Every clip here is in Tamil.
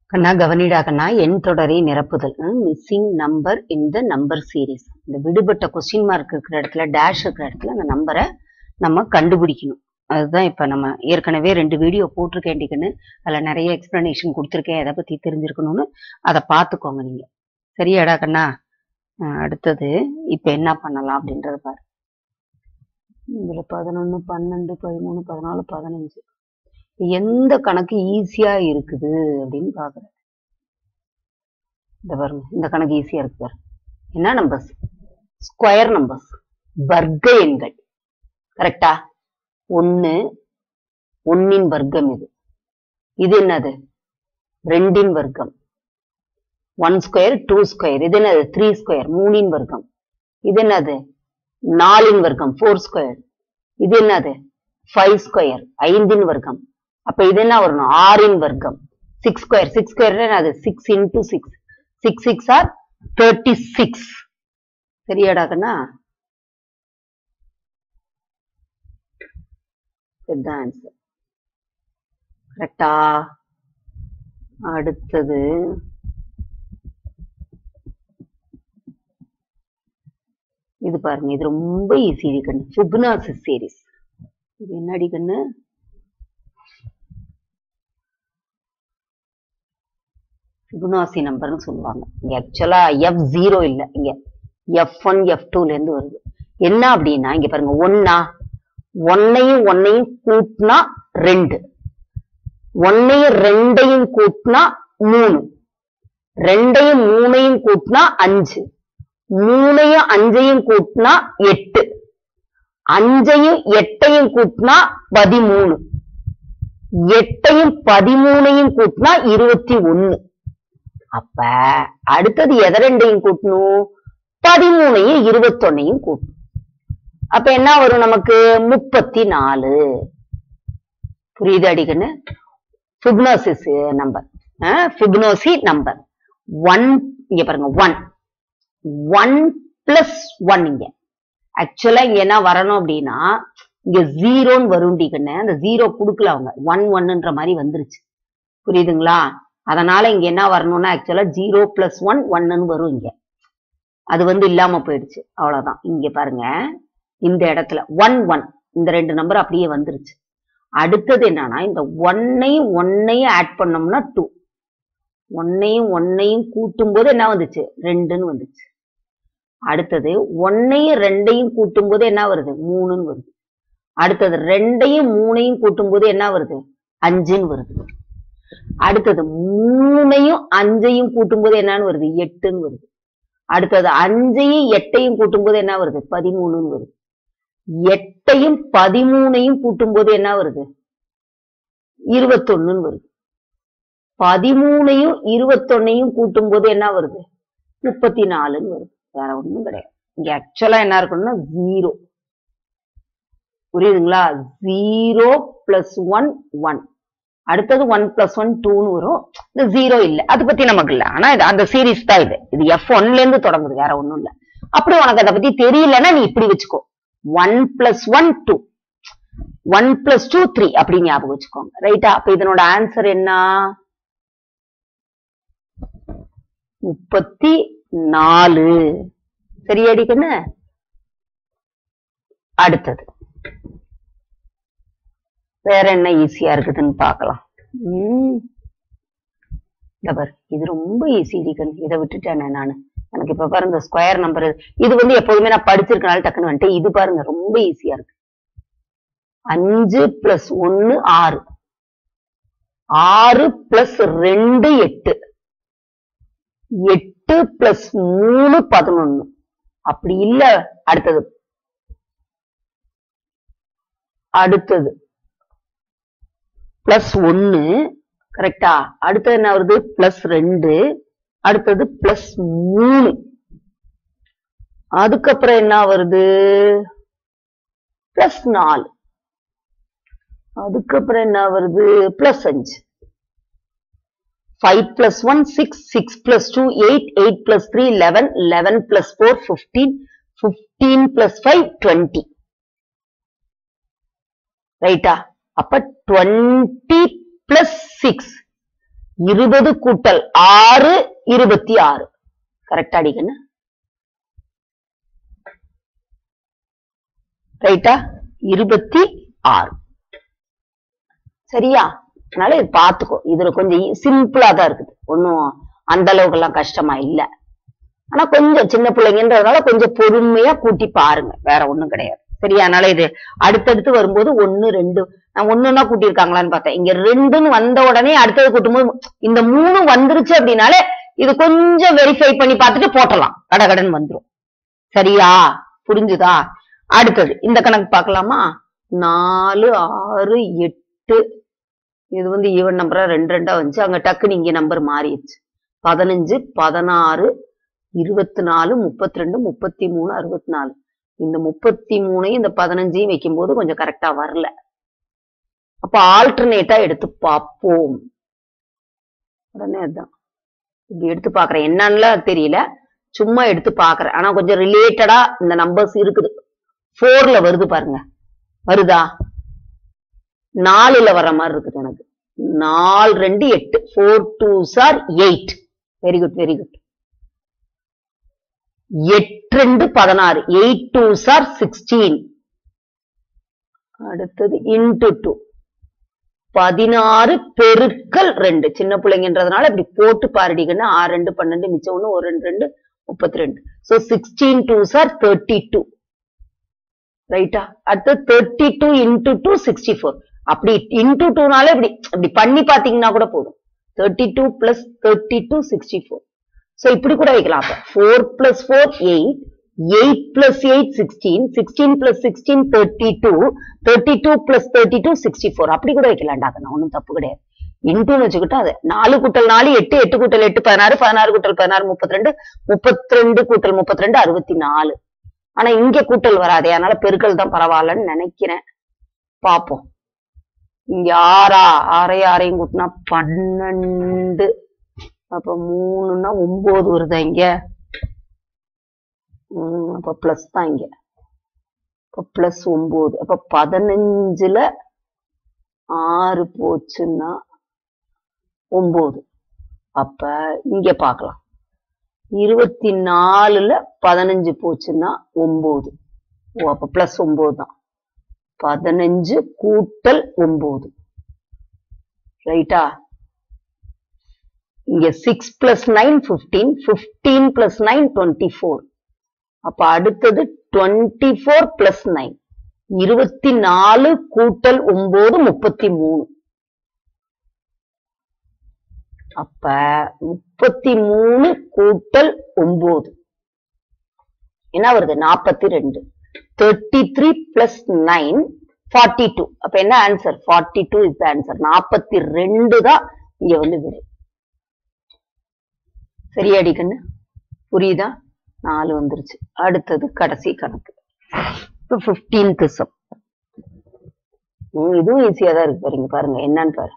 கண்ணா கவனிடா கண்ணா எண் தொடரை நிரப்புதல் missing number in the number series இந்த விடுபட்ட கொஸ்டின் மார்க் இருக்கிற இடத்துல டேஷ் இருக்கிற இடத்துல அந்த நம்பரை நம்ம கண்டுபிடிக்கணும் அதுதான் இப்ப நம்ம ஏற்கனவே ரெண்டு வீடியோ போட்டிருக்கேன்டிக்கன்னு அதுல நிறைய எக்ஸ்பிளனேஷன் கொடுத்துருக்கேன் எதை பத்தி தெரிஞ்சிருக்கணும்னு அதை பார்த்துக்கோங்க நீங்க சரியாடா கண்ணா அஹ் அடுத்தது இப்ப என்ன பண்ணலாம் அப்படின்றத பாரு இதுல பதினொன்னு பன்னெண்டு பதிமூணு பதினாலு பதினஞ்சு எந்த கணக்கு ஈஸியா இருக்குது அப்படின்னு பாக்குறேன் இந்த பாருங்க இந்த கணக்கு ஈஸியா இருக்கு பாருங்க என்ன நம்பர்ஸ் ஸ்கொயர் நம்பர்ஸ் வர்க்க எண்கள் கரெக்டா ஒன்னு ஒன்னின் வர்க்கம் இது இது என்னது ரெண்டின் வர்க்கம் ஒன் ஸ்கொயர் டூ ஸ்கொயர் இது என்னது த்ரீ ஸ்கொயர் மூணின் வர்க்கம் இது என்னது நாலின் வர்க்கம் ஃபோர் ஸ்கொயர் இது என்னது ஃபைவ் ஸ்கொயர் ஐந்தின் வர்க்கம் அப்ப இது என்ன வரணும் ஆறின் வர்க்கம் சிக்ஸ் ஸ்கொயர் சிக்ஸ் ஸ்கொயர் என்னது six into six six six are thirty six சரியாடா கண்ணா இதுதான் ஆன்சர் கரெக்டா அடுத்தது இது பாருங்க இது ரொம்ப ஈஸி கண்ணு ஃபிப்னாசி சீரிஸ் இது என்னடி கண்ணு ஃபிபனாசி நம்பர்னு சொல்லுவாங்க இங்க ஆக்சுவலா எஃப் ஜீரோ இல்ல இங்க எஃப் ஒன் எஃப் டூல இருந்து வருது என்ன அப்படின்னா இங்க பாருங்க ஒன்னா ஒன்னையும் ஒன்னையும் கூட்டினா ரெண்டு ஒன்னையும் ரெண்டையும் கூட்டினா மூணு ரெண்டையும் மூணையும் கூட்டினா அஞ்சு மூணையும் அஞ்சையும் கூட்டினா எட்டு அஞ்சையும் எட்டையும் கூட்டினா பதிமூணு எட்டையும் பதிமூணையும் கூட்டினா இருபத்தி ஒன்னு அப்ப அடுத்தது எதை ரெண்டையும் கூட்டணும் பதிமூணையும் இருபத்தொன்னையும் கூட்டணும் அப்ப என்ன வரும் நமக்கு முப்பத்தி நாலு புரியுது அடிக்கன்னு Fibonacci's number Fibonacci number one இங்க பாருங்க ஒன் ஒன் பிளஸ் ஒன் இங்க ஆக்சுவலா இங்க என்ன வரணும் அப்படின்னா இங்க ஜீரோன்னு வரும்டிக்கன்னு அந்த ஜீரோ குடுக்கல அவங்க ஒன் ஒன்னுன்ற மாதிரி வந்துருச்சு புரியுதுங்களா அதனால இங்க என்ன வரணும்னா ஆக்சுவலா ஜீரோ பிளஸ் ஒன் ஒன்னு வரும் இங்க அது வந்து இல்லாம போயிடுச்சு அவ்வளவுதான் இங்க பாருங்க இந்த இடத்துல ஒன் ஒன் இந்த ரெண்டு நம்பர் அப்படியே வந்துருச்சு அடுத்தது என்னன்னா இந்த ஒன்னையும் ஒன்னையும் ஆட் பண்ணோம்னா டூ ஒன்னையும் ஒன்னையும் கூட்டும் போது என்ன வந்துச்சு ரெண்டுன்னு வந்துச்சு அடுத்தது ஒன்னையும் ரெண்டையும் கூட்டும் போது என்ன வருது மூணுன்னு வருது அடுத்தது ரெண்டையும் மூணையும் கூட்டும் போது என்ன வருது அஞ்சுன்னு வருது அடுத்தது மூணையும் அஞ்சையும் கூட்டும் போது என்னன்னு வருது எட்டுன்னு வருது அடுத்தது அஞ்சையும் எட்டையும் கூட்டும் போது என்ன வருது பதிமூணுன்னு வருது எட்டையும் பதிமூணையும் கூட்டும் போது என்ன வருது இருபத்தொன்னுன்னு வருது பதிமூணையும் இருபத்தொன்னையும் கூட்டும் போது என்ன வருது முப்பத்தி நாலுன்னு வருது வேற ஒண்ணும் கிடையாது இங்க ஆக்சுவலா என்ன இருக்கணும்னா ஜீரோ புரியுதுங்களா ஜீரோ பிளஸ் ஒன் ஒன் அடுத்தது ஒன் பிளஸ் ஒன் டூன்னு வரும் இந்த ஜீரோ இல்ல அதை பத்தி நமக்கு இல்ல ஆனா இது அந்த சீரீஸ் தான் இது இது எஃப் ஒன்ல இருந்து தொடங்குது வேற ஒண்ணும் இல்ல அப்படி உனக்கு அதை பத்தி தெரியலன்னா நீ இப்படி வச்சுக்கோ one plus one two one plus two three அப்படி ஞாபகம் வச்சுக்கோங்க ரைட்டா அப்ப இதனோட ஆன்சர் என்ன முப்பத்தி நாலு சரியாடி கண்ணு அடுத்தது வேற என்ன ஈஸியா இருக்குதுன்னு பார்க்கலாம் உம் இந்த பாரு இது ரொம்ப ஈஸி கண் இதை விட்டுட்டேனே நானு எனக்கு இப்ப பாருங்க ஸ்கொயர் நம்பர் இது வந்து எப்போதுமே நான் படிச்சிருக்கனால டக்குன்னு வந்துட்டு இது பாருங்க ரொம்ப ஈஸியா இருக்கு அஞ்சு பிளஸ் ஒன்னு ஆறு ஆறு பிளஸ் ரெண்டு எட்டு எட்டு பிளஸ் மூணு பதினொன்னு அப்படி இல்ல அடுத்தது அடுத்தது பிளஸ் ஒன்னு கரெக்டா அடுத்தது என்ன வருது பிளஸ் ரெண்டு அடுத்தது பிளஸ் மூணு அதுக்கப்புறம் என்ன வருது பிளஸ் நாலு அதுக்கப்புறம் என்ன வருது பிளஸ் அஞ்சு five plus one six six plus two eight eight plus three eleven eleven plus four fifteen fifteen plus five twenty ரைட்டா அப்ப டுவெண்ட்டி பிளஸ் சிக்ஸ் இருபது கூட்டல் ஆறு இருபத்தி ஆறு கரெக்டா அடிக்கணும் ரைட்டா இருபத்தி ஆறு சரியா அதனால இது பாத்துக்கோ இதுல கொஞ்சம் சிம்பிளா தான் இருக்குது ஒன்னும் அந்த அளவுக்கு எல்லாம் கஷ்டமா இல்ல ஆனா கொஞ்சம் சின்ன பிள்ளைங்கன்றதுனால கொஞ்சம் பொறுமையா கூட்டி பாருங்க வேற ஒண்ணும் கிடையாது சரியா அதனால இது அடுத்தடுத்து வரும்போது ஒண்ணு ரெண்டு நான் ஒண்ணுன்னா கூட்டியிருக்காங்களான்னு பார்த்தேன் இங்க ரெண்டுன்னு வந்த உடனே அடுத்தது கூட்டும்போது இந்த மூணு வந்துருச்சு அப்படின்னாலே இது கொஞ்சம் வெரிஃபை பண்ணி பார்த்துட்டு போட்டலாம் கடகடன் வந்துரும் சரியா புரிஞ்சுதா அடுத்தது இந்த கணக்கு பார்க்கலாமா நாலு ஆறு எட்டு இது வந்து ஈவன் நம்பரா ரெண்டு ரெண்டா வந்துச்சு அங்க டக்குன்னு இங்க நம்பர் மாறிடுச்சு பதினஞ்சு பதினாறு இருபத்தி நாலு முப்பத்தி ரெண்டு முப்பத்தி மூணு அறுபத்தி நாலு இந்த முப்பத்தி மூணையும் இந்த பதினஞ்சையும் வைக்கும்போது கொஞ்சம் கரெக்டா வரல அப்ப ஆல்டர்னேட்டா எடுத்து பார்ப்போம் உடனே அதான் இப்படி எடுத்து பாக்குறேன் என்னன்னு தெரியல சும்மா எடுத்து பாக்குறேன் ஆனா கொஞ்சம் ரிலேட்டடா இந்த நம்பர்ஸ் இருக்குது போர்ல வருது பாருங்க வருதா நாலுல வர்ற மாதிரி இருக்குது எனக்கு நாலு ரெண்டு எட்டு four two sir eight very good very good எட்டு ரெண்டு பதினாறு எயிட் டூ சார் சிக்ஸ்டீன் அடுத்தது இன்டு டூ பதினாறு பெருக்கல் ரெண்டு சின்ன பிள்ளைங்கன்றதுனால இப்படி போட்டு பாருடிங்கன்னா ஆறு ரெண்டு பன்னெண்டு மிச்சம் ஒண்ணு ஒரு ரெண்டு ரெண்டு முப்பத்தி ரெண்டு so sixteen two sir thirty two ரைட்டா அடுத்து thirty two into two sixty four அப்படி இன்டூ டூனால இப்படி இப்படி பண்ணி பாத்தீங்கன்னா கூட போதும் thirty two plus thirty two sixty four so இப்படி கூட வைக்கலாம் அப்ப four plus four eight eight plus eight sixteen sixteen plus sixteen thirty two thirty two plus thirty two sixty four அப்படி கூட வைக்கலாம்டா கண்ணா ஒன்றும் தப்பு கிடையாது இன்டூன்னு வச்சுக்கிட்டா அது நாலு கூட்டல் நாலு எட்டு எட்டு கூட்டல் எட்டு பதினாறு பதினாறு கூட்டல் பதினாறு முப்பத்தி ரெண்டு முப்பத்தி ரெண்டு கூட்டல் முப்பத்தி ரெண்டு அறுபத்தி நாலு ஆனா இங்க கூட்டல் வராதே அதனால பெருக்கல் தான் பரவாயில்லன்னு நினைக்கிறேன் பாப்போம் இங்க ஆறா ஆறையும் ஆறையும் கூட்டினா பன்னெண்டு அப்ப மூணுன்னா ஒன்பது வருதா இங்க உம் அப்ப பிளஸ் தான் இங்க அப்ப பிளஸ் ஒன்பது அப்ப பதினஞ்சுல ஆறு போச்சுன்னா ஒன்பது அப்ப இங்க பார்க்கலாம் இருபத்தி நாலுல பதினஞ்சு போச்சுன்னா ஒன்பது ஓ அப்ப பிளஸ் ஒன்பது தான் பதினஞ்சு கூட்டல் ஒன்பது ரைட்டா இங்க six plus nine fifteen fifteen plus nine twenty four அப்ப அடுத்தது டுவெண்ட்டி ஃபோர் பிளஸ் நைன் இருபத்தி நாலு கூட்டல் ஒன்பது முப்பத்தி மூணு அப்ப முப்பத்தி மூணு கூட்டல் ஒன்பது என்ன வருது நாற்பத்தி ரெண்டு thirty three plus nine forty two அப்ப என்ன answer forty two is the answer நாற்பத்தி ரெண்டு தான் இங்க வந்து விடு சரியாடி கண்ணு புரியுதா நாலு வந்துருச்சு அடுத்தது கடைசி கணக்கு இப்போ பிப்டீன்த் சம் இதுவும் ஈஸியா தான் இருக்கு பாருங்க பாருங்க என்னன்னு பாரு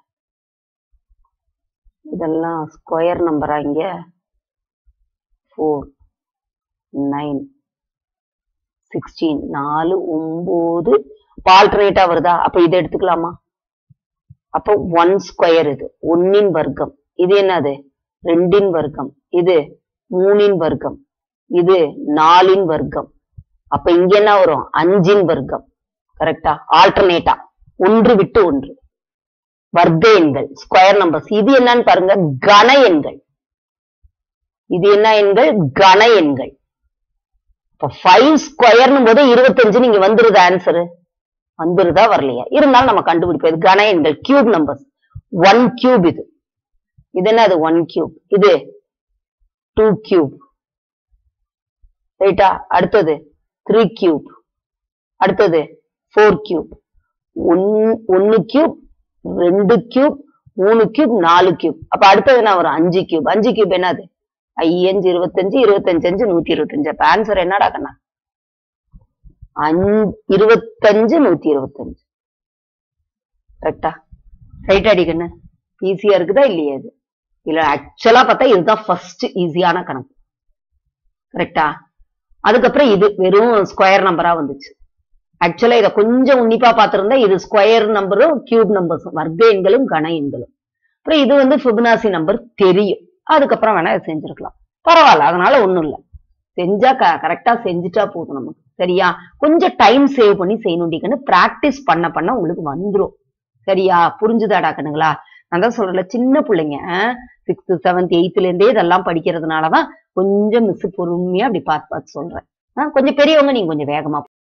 இதெல்லாம் ஸ்கொயர் நம்பரா இங்க ஃபோர் நைன் சிக்ஸ்டீன் நாலு ஒன்பது ஆல்டர்னேட்டா வருதா அப்ப இதை எடுத்துக்கலாமா அப்போ ஒன் ஸ்கொயர் இது ஒன்னின் வர்க்கம் இது என்னது ரெண்டின் வர்க்கம் இது மூணின் வர்க்கம் இது நாலின் வர்க்கம் அப்ப இங்க என்ன வரும் அஞ்சின் வர்க்கம் கரெக்டா ஆல்டர்னேட்டா ஒன்று விட்டு ஒன்று வர்க்க எண்கள் ஸ்கொயர் நம்பர்ஸ் இது என்னன்னு பாருங்க கன எண்கள் இது என்ன எண்கள் கன எண்கள் இப்ப ஃபைவ் ஸ்கொயர்னும் போது இருபத்தஞ்சு நீங்க வந்துருது ஆன்சரு வந்துருதா வரலையா இருந்தாலும் நம்ம கண்டுபிடிப்போம் இது கன எண்கள் கியூப் நம்பர்ஸ் ஒன் கியூப் இது இது என்னது ஒன் கியூப் இது டூ கியூப் ரைட்டா அடுத்தது த்ரீ கியூப் அடுத்தது ஃபோர் கியூப் ஒன் ஒன்னு கியூப் ரெண்டு கியூப் மூணு கியூப் நாலு கியூப் அப்ப அடுத்தது என்ன வரும் அஞ்சு கியூப் அஞ்சு கியூப் என்னது ஐயஞ்சு இருபத்தஞ்சு இருபத்தஞ்சு அஞ்சு நூத்தி இருபத்தஞ்சு அப்ப ஆன்சர் என்னடா கண்ணா அஞ்சு இருபத்தஞ்சு நூத்தி இருபத்தஞ்சு கரெக்டா ரைட் அடிக்கண்ணு ஈஸியா இருக்குதா இல்லையா இது இல்ல ஆக்சுவலா பார்த்தா இதுதான் ஃபர்ஸ்ட் ஈஸியான கணக்கு கரெக்டா அதுக்கப்புறம் இது வெறும் ஸ்கொயர் நம்பரா வந்துச்சு ஆக்சுவலா இதை கொஞ்சம் உன்னிப்பா பார்த்திருந்தா இது ஸ்கொயர் நம்பரும் கியூப் நம்பர்ஸும் வர்க்க எண்களும் கன எண்களும் அப்புறம் இது வந்து ஃபிபனாசி நம்பர் தெரியும் அதுக்கப்புறம் வேணா இதை செஞ்சிருக்கலாம் பரவாயில்ல அதனால ஒண்ணும் இல்ல செஞ்சா கரெக்டா செஞ்சுட்டா போதும் நமக்கு சரியா கொஞ்சம் டைம் சேவ் பண்ணி செய்யணுண்டிக்கன்னு பிராக்டிஸ் பண்ண பண்ண உங்களுக்கு வந்துரும் சரியா புரிஞ்சுதாடா கண்ணுங்களா நான் தான் சொல்றேன்ல சின்ன பிள்ளைங்க சிக்ஸ்த் செவன்த் எயித்துல இருந்தே இதெல்லாம் படிக்கிறதுனாலதான் கொஞ்சம் மிஸ் பொறுமையா அப்படி பார்த்து பார்த்து சொல்றேன் ஆ, கொஞ்சம் பெரியவங்க நீங்க கொஞ்சம் வேகமா